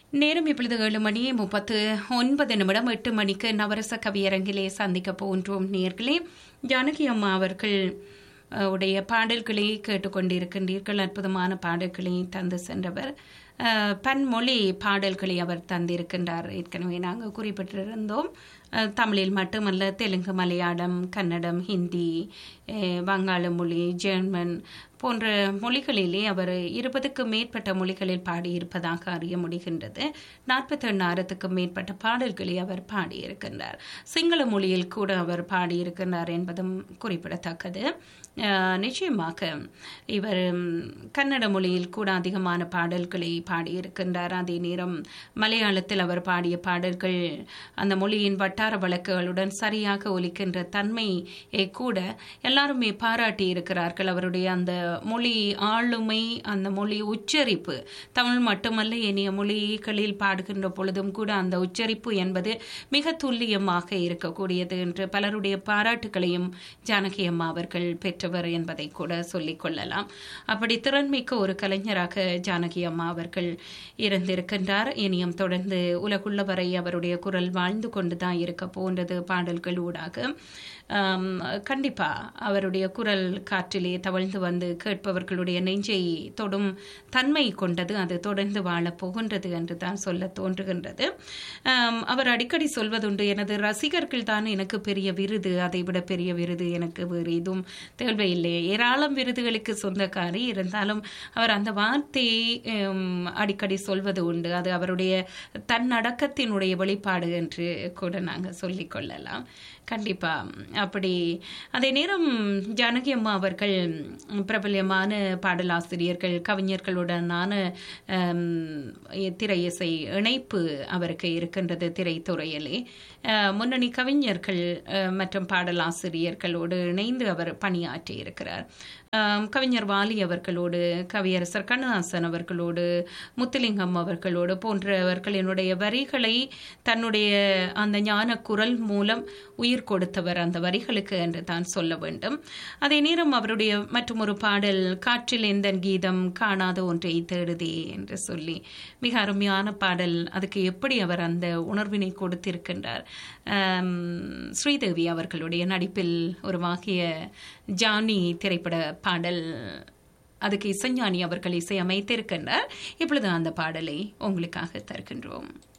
நேரம் இப்பொழுது ஏழு மணி முப்பத்து ஒன்பது நிமிடம் எட்டு மணிக்கு நவரச கவியரங்கிலே சந்திக்க போன்றோம் நேர்களே ஜானகி அம்மா அவர்கள் அஹ், உடைய பாடல்களை கேட்டுக்கொண்டிருக்கின்றீர்கள் அற்புதமான பாடல்களை தந்து சென்றவர் அஹ், பன்மொழி பாடல்களை அவர் தந்திருக்கின்றார் ஏற்கனவே நாங்கள் குறிப்பிட்டிருந்தோம் அஹ், தமிழில் மட்டுமல்ல தெலுங்கு மலையாளம் கன்னடம் ஹிந்தி அஹ், வங்காள மொழி ஜெர்மன் போன்ற மொழிகளிலே அவர் இருபதுக்கும் மேற்பட்ட மொழிகளில் பாடியிருப்பதாக அறிய முடிகின்றது நாற்பத்தி எண்ணாயிரத்துக்கும் மேற்பட்ட பாடல்களை அவர் பாடியிருக்கின்றார் சிங்கள மொழியில் கூட அவர் பாடியிருக்கின்றார் என்பதும் குறிப்பிடத்தக்கது அஹ், நிச்சயமாக இவர் ம், கன்னட மொழியில் கூட அதிகமான பாடல்களை பாடியிருக்கின்றார் அதே நேரம் மலையாளத்தில் அவர் பாடிய பாடல்கள் அந்த மொழியின் வட்டார வழக்குகளுடன் சரியாக ஒலிக்கின்ற தன்மையை கூட எல்லாருமே பாராட்டி இருக்கிறார்கள் அவருடைய அந்த மொழி ஆளுமை அந்த மொழி உச்சரிப்பு தமிழ் மட்டுமல்ல இனிய மொழிகளில் பாடுகின்ற பொழுதும் கூட அந்த உச்சரிப்பு என்பது மிக துல்லியமாக இருக்கக்கூடியது என்று பலருடைய பாராட்டுகளையும் ஜானகி அம்மா அவர்கள் பெற்றவர் என்பதை கூட சொல்லிக் கொள்ளலாம் அப்படி திறன்மிக்க ஒரு கலைஞராக ஜானகி அம்மா அவர்கள் இருந்திருக்கின்றார் இனியும் தொடர்ந்து உலகுள்ள வரை அவருடைய குரல் வாழ்ந்து கொண்டுதான் இருக்க போன்றது பாடல்கள் ஊடாக ஆம், கண்டிப்பா அவருடைய குரல் காற்றிலே தவழ்ந்து வந்து கேட்பவர்களுடைய நெஞ்சை தொடும் தன்மை கொண்டது அது தொடர்ந்து வாழப் போகின்றது என்று தான் சொல்ல தோன்றுகின்றது ஆம், அவர் அடிக்கடி சொல்வதுண்டு எனது ரசிகர்கள் தான் எனக்கு பெரிய விருது அதை விட பெரிய விருது எனக்கு வேறு எதுவும் தேவையில்லை ஏராளம் விருதுகளுக்கு சொந்தக்காரி இருந்தாலும் அவர் அந்த வார்த்தையை ஹம், அடிக்கடி சொல்வது உண்டு அது அவருடைய தன்னடக்கத்தினுடைய வெளிப்பாடு என்று கூட நாங்கள் சொல்லிக் கொள்ளலாம் கண்டிப்பா அப்படி அதே நேரம் ஜானகி அம்மா அவர்கள் பிரபல்யமான பாடலாசிரியர்கள் கவிஞர்களுடனான ஹம், திரை இசை இணைப்பு அவருக்கு இருக்கின்றது திரைத்துறையிலே அஹ், முன்னணி கவிஞர்கள் அஹ், மற்றும் பாடலாசிரியர்களோடு இணைந்து அவர் பணியாற்றி இருக்கிறார் ஆம், கவிஞர் வாலி அவர்களோடு கவியரசர் கண்ணதாசன் அவர்களோடு முத்துலிங்கம் அவர்களோடு போன்றவர்களினுடைய வரிகளை தன்னுடைய அந்த ஞான குரல் மூலம் உயிர் கொடுத்தவர் அந்த வரிகளுக்கு என்று தான் சொல்ல வேண்டும் அதே நேரம் அவருடைய மற்றும் ஒரு பாடல் காற்றில் எந்தன் கீதம் காணாத ஒன்றை தேடுதே என்று சொல்லி மிக அருமையான பாடல் அதுக்கு எப்படி அவர் அந்த உணர்வினை கொடுத்திருக்கின்றார் ஆம், ஸ்ரீதேவி அவர்களுடைய நடிப்பில் உருவாகிய ஜானி திரைப்பட பாடல் அதுக்கு இசைஞானி அவர்கள் இசையமைத்திருக்கின்றார் இப்பொழுது அந்த பாடலை உங்களுக்காக தருகின்றோம்